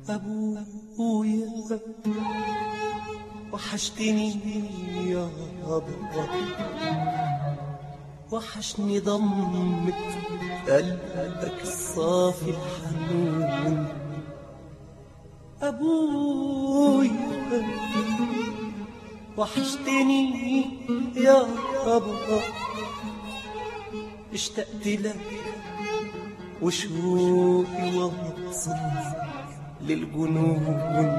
أبويا وحشتني يا بابا وحشني ضمة قلبك الصافي الحنون أبويا وحشتني يا بابا اشتقت لك وشوقي واصل للجنون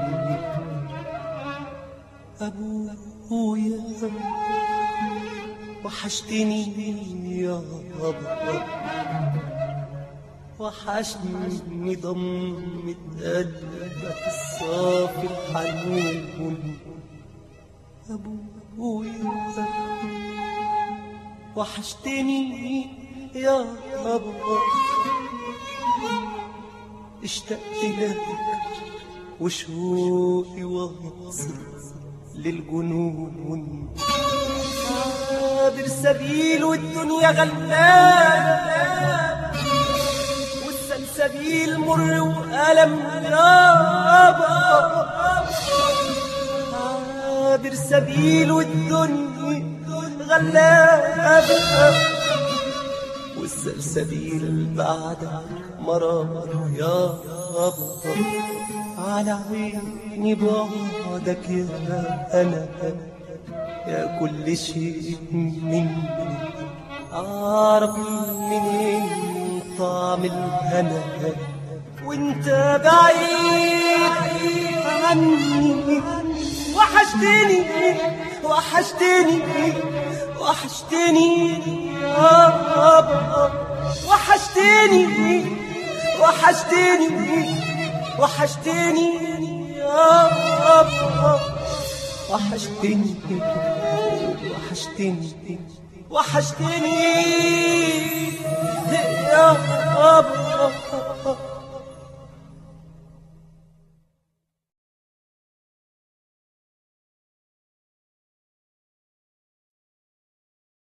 أبويا وحشتني يا بابا وحشني ضمة قلبك الصافي الحنون أبويا وحشتني يا بابا اشتقت لك وشوقي واصل للجنون عابر سبيل والدنيا غلاب والسلسبيل مر وألم يابا عابر سبيل والدنيا غلاب والسلسبيل بعدك مرار يا رب على عيني بعدك يا أنا يا كل شيء مني أعرف منين طعم الهنا وانت بعيد عني وحشتني وحشتني وحشتني يا بابا وحشتني وحشتني وحشتني يا بابا وحشتني وحشتني وحشتني